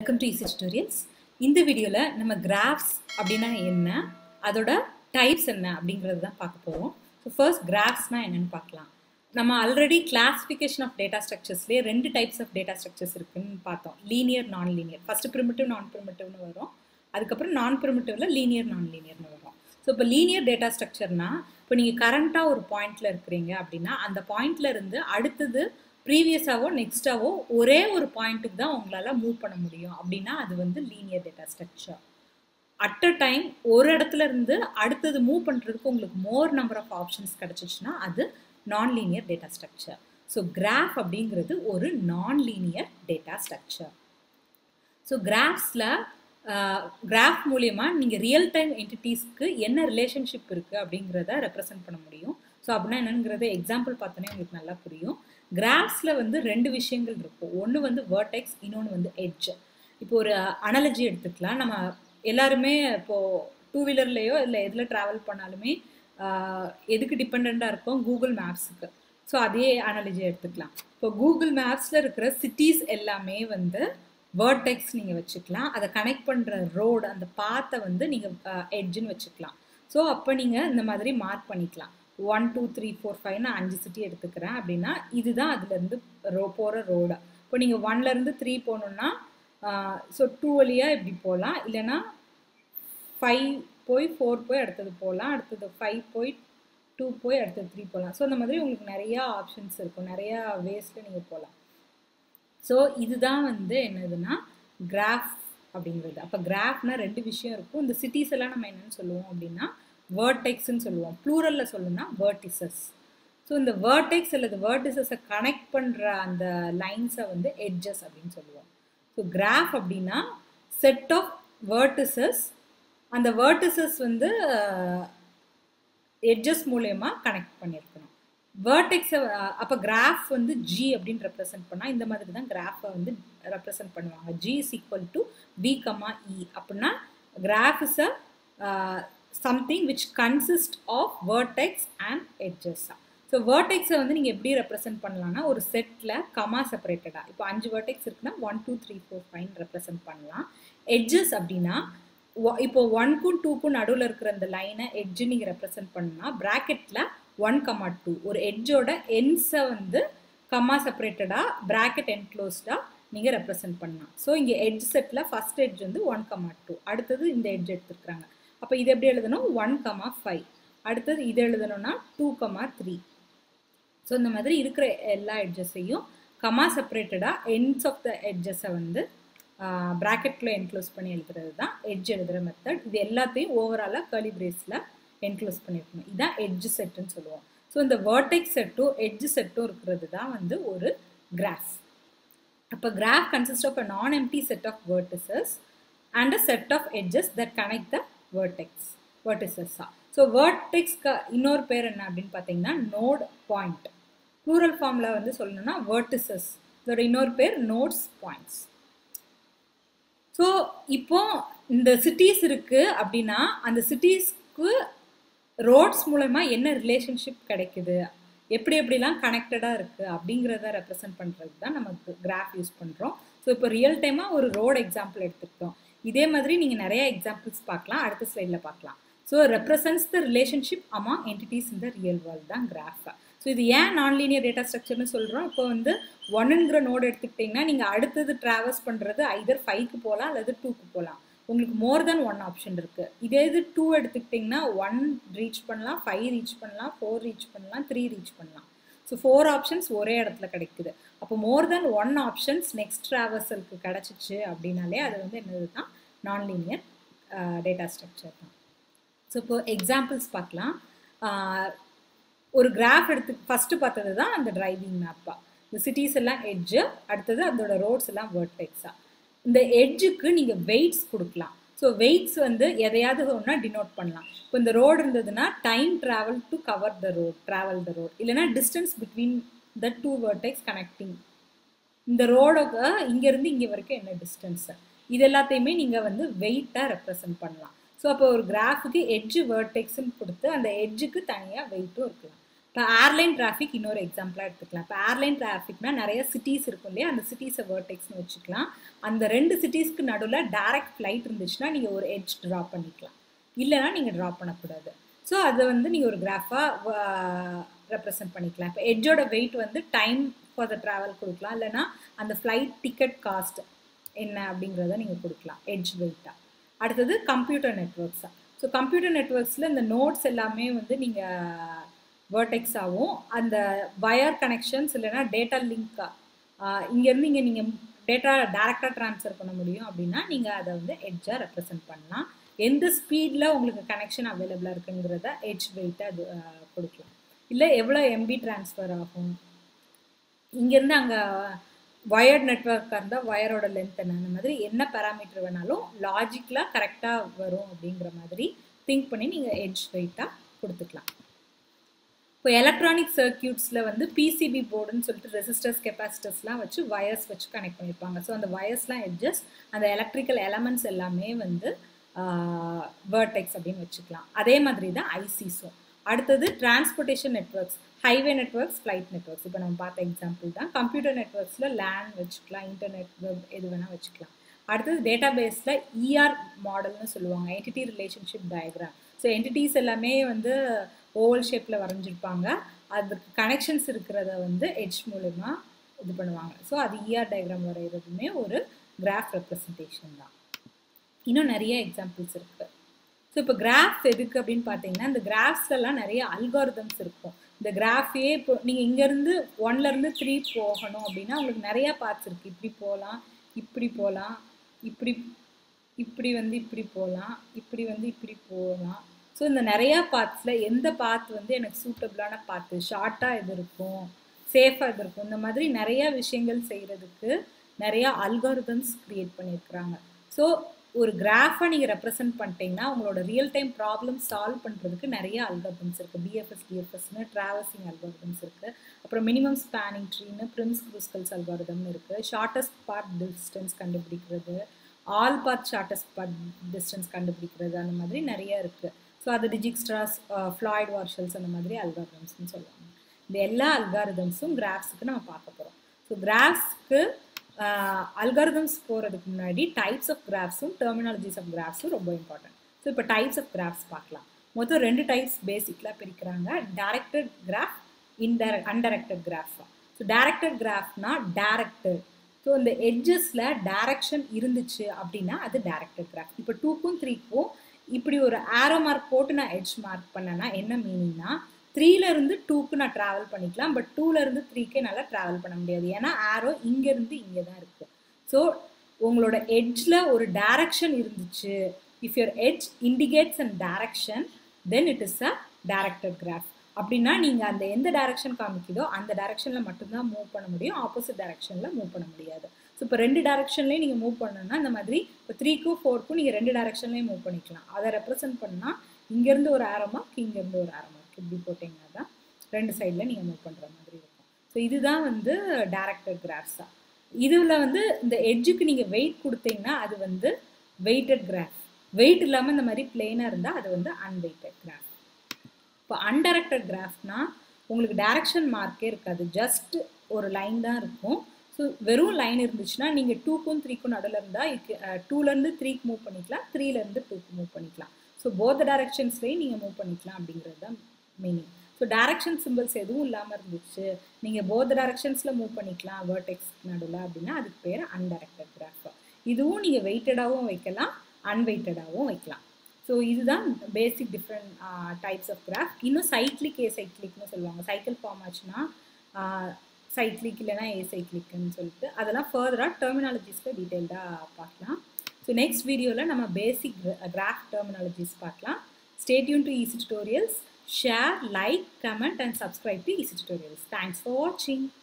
Welcome to easy tutorials இந்த வீடியோவில் நம்ம கிராஃப்ஸ் அப்படின்னா என்ன அதோட டைப்ஸ் என்ன அப்படிங்கிறது தான் பார்க்க போகிறோம் ஸோ ஃபர்ஸ்ட் கிராஃப்ஸ்னால் என்னென்னு பார்க்கலாம் நம்ம ஆல்ரெடி கிளாஸிஃபிகேஷன் ஆஃப் டேட்டா ஸ்ட்ரக்சர்ஸ்லேயே ரெண்டு டைப்ஸ் ஆஃப் டேட்டா ஸ்ட்ரக்சர்ஸ் இருக்குன்னு பார்த்தோம் லீனியர் நான் லீனியர் ஃபஸ்ட்டு ப்ரிமிட்டிவ் நான் ப்ரிமிட்டிவ்னு வரும் அதுக்கப்புறம் நான் ப்ரிமிட்டிவில் லீனியர் நான் லீனியர்னு வரும் ஸோ இப்போ லீனியர் டேட்டா ஸ்ட்ரக்சர்னா இப்போ நீங்கள் கரண்ட்டாக ஒரு பாயிண்டில் இருக்கிறீங்க அப்படின்னா அந்த பாயிண்ட்ல இருந்து அடுத்தது ப்ரீவியஸாவோ நெக்ஸ்டாவோ ஒரே ஒரு பாயிண்ட்டுக்கு தான் உங்களால் மூவ் பண்ண முடியும் அப்படின்னா அது வந்து linear data structure at a time ஒரு இடத்துல இருந்து அடுத்தது மூவ் பண்ணுறதுக்கு உங்களுக்கு மோர் நம்பர் ஆஃப் ஆப்ஷன்ஸ் கிடச்சிச்சுன்னா அது non linear data structure so graph அப்படிங்கிறது ஒரு non linear data structure so கிராஃப்ஸில் கிராஃப் மூலியமா நீங்கள் ரியல் டைம் என்டிட்டிஸ்க்கு என்ன ரிலேஷன்ஷிப் இருக்குது அப்படிங்கிறத ரெப்ரசன்ட் பண்ண முடியும் ஸோ அப்படின்னா என்னங்கிறத எக்ஸாம்பிள் பார்த்தோன்னே உங்களுக்கு நல்லா புரியும் கிராஃப்ஸில் வந்து ரெண்டு விஷயங்கள் இருக்கும் ஒன்று வந்து வேர்டெக்ஸ் இன்னொன்று வந்து எட்ஜ் இப்போ ஒரு அனாலஜி எடுத்துக்கலாம் நம்ம எல்லாருமே இப்போது டூ வீலர்லேயோ இல்லை எதில் ட்ராவல் பண்ணாலுமே எதுக்கு டிபெண்ட்டாக இருக்கும் கூகுள் மேப்ஸுக்கு ஸோ அதே அனாலஜி எடுத்துக்கலாம் இப்போ கூகுள் மேப்ஸில் இருக்கிற சிட்டிஸ் எல்லாமே வந்து வேர்டெக்ஸ் நீங்கள் வச்சுக்கலாம் அதை கனெக்ட் பண்ணுற ரோடு அந்த பாத்தை வந்து நீங்கள் எட்ஜுன்னு வச்சுக்கலாம் ஸோ அப்போ நீங்கள் இந்த மாதிரி மார்க் பண்ணிக்கலாம் one two three four five நான் அஞ்சு சிட்டி எடுத்துக்கிறேன் அப்படின்னா இதுதான் அதுலேருந்து ரோ போகிற ரோடு இப்போ நீங்கள் ஒன்லேருந்து த்ரீ போகணுன்னா ஸோ டூ வழியாக இப்படி போகலாம் இல்லைன்னா ஃபைவ் போய் ஃபோர் போய் அடுத்தது போகலாம் அடுத்தது ஃபைவ் போய் டூ போய் அடுத்தது த்ரீ போகலாம் ஸோ அந்த மாதிரி உங்களுக்கு நிறையா ஆப்ஷன்ஸ் இருக்கும் நிறையா வேஸில் நீங்கள் போகலாம் ஸோ இதுதான் வந்து என்னதுன்னா கிராஃப் அப்படிங்கிறது அப்போ கிராஃப்னா ரெண்டு விஷயம் இருக்கும் இந்த சிட்டிஸ் எல்லாம் நம்ம என்னென்னு சொல்லுவோம் அப்படின்னா வேர்டெக்ஸ்ன்னு சொல்லுவோம் ப்ளூரலில் சொல்லணும்னா வேர்டிசஸ் ஸோ இந்த வேர்டெக்ஸ் அல்லது வேர்டிசஸை கனெக்ட் பண்ணுற அந்த லைன்ஸை வந்து எட்ஜஸ் அப்படின்னு சொல்லுவோம் ஸோ கிராஃப் அப்படின்னா செட் ஆஃப் வேர்டிசஸ் அந்த வேர்டிசஸ் வந்து எட்ஜஸ் மூலயமா கனெக்ட் பண்ணியிருக்கணும் வேர்டெக்ஸை அப்போ கிராஃப் வந்து ஜி அப்படின்னு ரெப்ரசென்ட் பண்ணால் இந்த மாதிரி தான் கிராஃபை வந்து ரெப்ரசென்ட் பண்ணுவாங்க G is equal to V comma E அப்படின்னா graph is a something which consist of vertex and எட்ஜஸ்ஸா ஸோ வேர்டெக்ஸை வந்து நீங்கள் எப்படி ரெப்ரசென்ட் பண்ணலாம்னா ஒரு செட்டில் கமா செப்பரேட்டடாக இப்போ அஞ்சு வேர்டெக்ஸ் இருக்குன்னா one two three four five represent பண்ணலாம் எட்ஜஸ் அப்படின்னா இப்போ ஒன்க்கும் டூக்கும் நடுவில் இருக்கிற அந்த லைனை எட்ஜு நீங்கள் ரெப்ரசென்ட் பண்ணால் ப்ராக்கெட்டில் ஒன் கமா டூ ஒரு எட்ஜோட என்ஸை வந்து கமா செப்பரேட்டடாக ப்ராக்கெட் என்க்ளோஸ்டாக நீங்கள் ரெப்ரசென்ட் பண்ணலாம் ஸோ இங்கே எட்ஜ் செட்டில் ஃபஸ்ட் எட்ஜ் வந்து ஒன் கமா டூ அடுத்தது இந்த எட்ஜ் எடுத்துருக்குறாங்க அப்போ இது எப்படி எழுதணும் ஒன் கமா ஃபைவ் அடுத்தது இது எழுதணும்னா டூ கமா த்ரீ ஸோ இந்த மாதிரி இருக்கிற எல்லா எட்ஜஸையும் கமா செப்பரேட்டடாக எண்ட்ஸ் ஆஃப் த எட்ஜஸை வந்து ப்ராக்கெட்டில் என்க்ளோஸ் பண்ணி எழுதுறது தான் எட்ஜ் எழுதுகிற மெத்தட் இது எல்லாத்தையும் ஓவராலாக கர்லி பிரேஸில் என்க்ளோஸ் பண்ணியிருக்கணும் இதுதான் எட்ஜ் செட்டுன்னு சொல்லுவோம் ஸோ இந்த வேர்டெக் செட்டும் எட்ஜ் செட்டும் இருக்கிறது தான் வந்து ஒரு கிராஃப் அப்போ graph consist of a non empty set of vertices and a set of edges that connect the vertex வேர்டிசஸ்ஸா ஸோ வேர்டெக்ஸ்க்கு இன்னொரு பேர் என்ன அப்படின்னு பார்த்தீங்கன்னா நோட் பாயிண்ட் ப்ளூரல் ஃபார்மில் வந்து சொல்லணும்னா வேர்டிசஸ் இதோட இன்னொரு பேர் நோட்ஸ் பாயிண்ட்ஸ் ஸோ இப்போ இந்த சிட்டிஸ் இருக்குது அப்படின்னா அந்த சிட்டிஸ்க்கு ரோட்ஸ் மூலமா என்ன ரிலேஷன்ஷிப் கிடைக்குது எப்படி எப்படிலாம் கனெக்டடாக இருக்குது அப்படிங்கிறத ரெப்ரசென்ட் பண்ணுறது தான் நம்ம கிராஃப் யூஸ் பண்ணுறோம் ஸோ இப்போ ரியல் டைமாக ஒரு ரோடு எக்ஸாம்பிள் எடுத்துக்கிட்டோம் இதே மாதிரி நீங்கள் நிறைய எக்ஸாம்பிள்ஸ் பார்க்கலாம் அடுத்த ஸ்லைடில் பார்க்கலாம் so represents the relationship among entities in the real world தான் கிராஃப் ஸோ இது ஏன் நான் லீனியர் டேட்டா ஸ்ட்ரக்சர்னு சொல்கிறோம் இப்போ வந்து ஒன்னுங்கிற நோடு எடுத்துக்கிட்டிங்கன்னா நீங்கள் அடுத்தது ட்ராவல்ஸ் பண்ணுறது ஐதர் ஃபைவ்க்கு போகலாம் அல்லது டூக்கு போகலாம் உங்களுக்கு மோர் தென் ஒன் ஆப்ஷன் இருக்குது இதே இது டூ எடுத்துக்கிட்டிங்கன்னா ஒன் ரீச் பண்ணலாம் ஃபைவ் ரீச் பண்ணலாம் ஃபோர் ரீச் பண்ணலாம் த்ரீ ரீச் பண்ணலாம் ஸோ ஃபோர் ஆப்ஷன்ஸ் ஒரே இடத்துல கிடைக்குது அப்போ more then one options next ட்ராவல்ஸலுக்கு கிடச்சிச்சு அப்படின்னாலே அது வந்து என்னது தான் நான் லீனியர் டேட்டா ஸ்ட்ரக்சர் தான் ஸோ இப்போ எக்ஸாம்பிள்ஸ் பார்க்கலாம் ஒரு கிராஃப் எடுத்து ஃபஸ்ட்டு பார்த்தது தான் அந்த டிரைவிங் மேப்பா இந்த சிட்டிஸ் எல்லாம் எட்ஜு அடுத்தது அதோட ரோட்ஸ் எல்லாம் வேர்டெக்ஸாக இந்த எட்ஜுக்கு நீங்கள் வெயிட்ஸ் கொடுக்கலாம் ஸோ வெயிட்ஸ் வந்து எதையாவது ஒன்றா டினோட் பண்ணலாம் இப்போ இந்த ரோடு இருந்ததுன்னா time travel to cover the road travel the road இல்லைனா distance between the two vertex connecting இந்த ரோடுக்கு இங்கேருந்து இங்கே வரைக்கும் என்ன டிஸ்டன்ஸு இது எல்லாத்தையுமே நீங்கள் வந்து வெயிட்டாக ரெப்ரசன்ட் பண்ணலாம் ஸோ அப்போ ஒரு கிராஃபுக்கு எட்ஜு வேர்டெக்ஸ்ன்னு கொடுத்து அந்த எட்ஜுக்கு தனியாக வெயிட்டும் இருக்கலாம் இப்போ ஏர்லைன் டிராஃபிக் இன்னொரு எக்ஸாம்பிளாக எடுத்துக்கலாம் இப்போ ஏர்லைன் டிராஃபிக்னா நிறைய சிட்டிஸ் இருக்கும் இல்லையா அந்த சிட்டிஸை வேர்டெக்ஸ்னு வச்சுக்கலாம் அந்த ரெண்டு சிட்டிஸ்க்கு நடுவில் டைரக்ட் ஃப்ளைட் இருந்துச்சுன்னா நீங்கள் ஒரு எட்ஜ் ட்ரா பண்ணிக்கலாம் இல்லைனா நீங்கள் ட்ரா பண்ணக்கூடாது ஸோ அதை வந்து நீங்கள் ஒரு கிராஃபாக ரெப்ரசன்ட் பண்ணிக்கலாம் இப்போ எட்ஜோட வெயிட் வந்து டைம் ஃபார் த ட்ராவல் கொடுக்கலாம் இல்லைனா அந்த ஃப்ளைட் டிக்கெட் காஸ்ட் என்ன அப்படிங்கிறத நீங்கள் கொடுக்கலாம் எட்ஜ் வெயிட்டாக அடுத்தது கம்ப்யூட்டர் நெட்ஒர்க்ஸாக ஸோ கம்ப்யூட்டர் நெட்ஒர்க்ஸில் இந்த நோட்ஸ் எல்லாமே வந்து நீங்கள் வேர்டெக்ஸாகவும் அந்த வயர் கனெக்ஷன்ஸ் இல்லைனா டேட்டா லிங்க்காக இங்கேருந்து இங்கே நீங்கள் டேட்டா டேரெக்டாக ட்ரான்ஸ்ஃபர் பண்ண முடியும் அப்படின்னா நீங்கள் அதை வந்து எட்ஜாக ரெப்ரசன்ட் பண்ணலாம் எந்த ஸ்பீடில் உங்களுக்கு கனெக்ஷன் அவைலபிளாக இருக்குங்கிறத எட்ஜ் வெயிட்டாக அது கொடுக்கலாம் இல்லை எவ்வளோ எம்பி ட்ரான்ஸ்ஃபர் ஆகும் இங்கேருந்து அங்கே வயர்ட் நெட்ஒர்க்காக இருந்தால் வயரோட லென்த் என்ன அந்த மாதிரி என்ன பேராமீட்டர் வேணாலும் லாஜிக்கலாக கரெக்டாக வரும் அப்படிங்கிற மாதிரி திங்க் பண்ணி நீங்கள் எட்ஜ் வெயிட்டாக கொடுத்துக்கலாம் இப்போ எலக்ட்ரானிக் சர்க்கியூட்ஸில் வந்து பிசிபி போர்டுன்னு சொல்லிட்டு ரெசிஸ்டர்ஸ் கெப்பாசிட்டர்ஸ்லாம் வச்சு வயர்ஸ் வச்சு கனெக்ட் பண்ணியிருப்பாங்க ஸோ அந்த வயர்ஸ்லாம் எட்ஜஸ் அந்த எலக்ட்ரிக்கல் எலமெண்ட்ஸ் எல்லாமே வந்து வேர்டெக்ஸ் அப்படின்னு வச்சுக்கலாம் அதே மாதிரி தான் ஐசிஸும் அடுத்தது transportation networks highway networks flight networks இப்போ நம்ம பார்த்த எக்ஸாம்பிள் தான் கம்ப்யூட்டர் நெட்ஒர்க்ஸில் லேண்ட் வச்சுக்கலாம் இன்டர்நெட் வெப் எது வேணால் வச்சுக்கலாம் அடுத்தது டேட்டா பேஸில் இஆர் மாடல்னு சொல்லுவாங்க entity relationship diagram so entities எல்லாமே வந்து ஓவல் ஷேப்பில் வரைஞ்சிருப்பாங்க அதுக்கு கனெக்ஷன்ஸ் இருக்கிறத வந்து எட்ஜ் மூலமா இது பண்ணுவாங்க ஸோ அது இஆர் டயக்ராம் வரைகிறதுமே ஒரு கிராஃப் ரெப்ரசன்டேஷன் தான் இன்னும் நிறைய எக்ஸாம்பிள்ஸ் இருக்குது ஸோ இப்போ கிராஃப் எதுக்கு அப்படின்னு பார்த்தீங்கன்னா இந்த கிராஃப்ஸ்லாம் நிறைய அல்காரிதம்ஸ் இருக்கும் இந்த கிராஃபே இப்போ நீங்கள் இங்கேருந்து ஒன்லேருந்து த்ரீ போகணும் அப்படின்னா உங்களுக்கு நிறையா பார்ட்ஸ் இருக்குது இப்படி போகலாம் இப்படி போகலாம் இப்படி இப்படி வந்து இப்படி போகலாம் இப்படி வந்து இப்படி போகலாம் ஸோ இந்த நிறையா பார்ட்ஸில் எந்த பாத் வந்து எனக்கு சூட்டபிளான பாத்து ஷார்ட்டாக இது இருக்கும் சேஃபாக இது இருக்கும் இந்த மாதிரி நிறையா விஷயங்கள் செய்கிறதுக்கு நிறையா அல்காரிதம்ஸ் க்ரியேட் பண்ணியிருக்கிறாங்க ஸோ ஒரு கிராஃபை நீங்கள் ரெப்ரசென்ட் பண்ணிட்டீங்கன்னா உங்களோட ரியல் டைம் ப்ராப்ளம் சால்வ் பண்ணுறதுக்கு நிறைய அல்காரிதம்ஸ் இருக்குது பிஎஃப்எஸ் டிஎஃப்எஸ்னு ட்ராவல்சிங் அல்காரிதம்ஸ் இருக்குது அப்புறம் மினிமம் ஸ்பேனிங் ட்ரீன்னு ப்ரிம்ஸ் குரூஸ்கல்ஸ் அல்காரிதம்னு இருக்குது ஷார்ட்டஸ்ட் பார்ட் டிஸ்டன்ஸ் கண்டுபிடிக்கிறது all path shortest path distance கண்டுபிடிக்கிறது அந்த மாதிரி நிறைய இருக்குது ஸோ அது டிஜிக்ஸ்ட்ராஸ் ஃப்ளாய்ட் வார்ஷல்ஸ் அந்த மாதிரி அல்காரிதம்ஸ்னு சொல்லுவாங்க இந்த எல்லா அல்காரிதம்ஸும் கிராஃப்ஸுக்கு நம்ம பார்க்க போகிறோம் ஸோ கிராஃப்ஸ்க்கு அல்காரிதம்ஸ் போகிறதுக்கு முன்னாடி டைப்ஸ் ஆஃப் கிராஃப்ஸும் டெர்மினாலஜிஸ் ஆஃப் கிராஃப்ஸும் ரொம்ப இம்பார்ட்டன்ட் ஸோ இப்போ டைப்ஸ் ஆஃப் கிராஃப்ஸ் பார்க்கலாம் மொத்தம் ரெண்டு டைப்ஸ் பேசிக்லாம் பிரிக்கிறாங்க டைரக்டட் கிராஃப் இன்டைரக்ட் அன்டைரக்டட் கிராஃபா ஸோ டைரக்டட் கிராஃப்னா டேரக்டட் ஸோ இந்த எட்ஜஸில் டைரக்ஷன் இருந்துச்சு அப்படின்னா அது டைரக்டட் கிராஃப் இப்போ டூக்கும் த்ரீக்கும் இப்படி ஒரு ஆரோ மார்க் போட்டு நான் எட்ஜ் மார்க் பண்ணேன்னா என்ன மீனிங்னா த்ரீலேருந்து டூக்கு நான் ட்ராவல் பண்ணிக்கலாம் பட் டூலேருந்து த்ரீக்கே நல்லா ட்ராவல் பண்ண முடியாது ஏன்னா ஆரோ இங்கேருந்து இங்கே தான் இருக்குது ஸோ உங்களோட எட்ஜில் ஒரு டைரக்ஷன் இருந்துச்சு if your edge indicates and direction then it is a directed graph அப்படின்னா நீங்கள் அந்த எந்த டைரக்ஷன் காமிக்குதோ அந்த டைரக்ஷனில் மட்டும்தான் மூவ் பண்ண முடியும் ஆப்போசிட் டைரக்ஷனில் மூவ் பண்ண முடியாது ஸோ இப்போ ரெண்டு டைரக்ஷன்லேயும் நீங்கள் மூவ் பண்ணணும்னா இந்த மாதிரி இப்போ த்ரீக்கும் ஃபோர்க்கும் நீங்கள் ரெண்டு டைரக்ஷன்லேயும் மூவ் பண்ணிக்கலாம் அதை ரெப்ரசென்ட் பண்ணால் இங்கேருந்து ஒரு ஆரமாக இங்கேருந்து ஒரு ஆரமாக இப்படி போட்டிங்கன்னா தான் ரெண்டு சைடில் நீங்கள் மூவ் பண்ணுற மாதிரி இருக்கும் ஸோ இதுதான் வந்து டேரக்டர் கிராஃப்ஸாக இதில் வந்து இந்த எட்ஜுக்கு நீங்கள் வெயிட் கொடுத்தீங்கன்னா அது வந்து வெயிட்டட் கிராஃப் வெயிட் இல்லாமல் இந்த மாதிரி பிளெயினாக இருந்தால் அது வந்து அன்வெயிட்டட் கிராஃப் இப்போ அன்டைரக்டட் கிராஃப்னா உங்களுக்கு டைரக்ஷன் மார்க்கே இருக்காது ஜஸ்ட் ஒரு லைன் தான் இருக்கும் ஸோ வெறும் லைன் இருந்துச்சுன்னா நீங்கள் டூக்கும் த்ரீக்கும் நடுவில் இருந்தால் டூலேருந்து த்ரீக்கு மூவ் பண்ணிக்கலாம் த்ரீலேருந்து டூக்கு மூவ் பண்ணிக்கலாம் ஸோ போத் டைரக்ஷன்ஸ்லேயும் நீங்கள் மூவ் பண்ணிக்கலாம் அப்படிங்கிறது தான் மீனிங் ஸோ டைரக்ஷன் சிம்பிள்ஸ் எதுவும் இல்லாமல் இருந்துச்சு நீங்கள் போத் டைரக்ஷன்ஸில் மூவ் பண்ணிக்கலாம் வேர்டெக்ஸ் நடுவில் அப்படின்னா அதுக்கு பேர் அன்டைரக்டட் கிராஃப் இதுவும் நீங்கள் வெயிட்டடாகவும் வைக்கலாம் அன்வெயிட்டடாகவும் வைக்கலாம் ஸோ இதுதான் basic different types of graph இன்னும் சைக்ளிக் ஏ சைக்ளிக்னு சொல்லுவாங்க சைக்கிள் ஃபார்ம் ஆச்சுன்னா சைக்ளிக் இல்லைனா ஏ சைக்ளிக்னு சொல்லிட்டு அதெல்லாம் ஃபர்தராக டெர்மினாலஜிஸில் டீட்டெயில்டாக பார்க்கலாம் ஸோ நெக்ஸ்ட் வீடியோவில் நம்ம பேசிக் கிராஃப் டெர்மினாலஜிஸ் பார்க்கலாம் stay tuned to easy tutorials share, like, comment and subscribe to Easy Tutorials. Thanks for watching.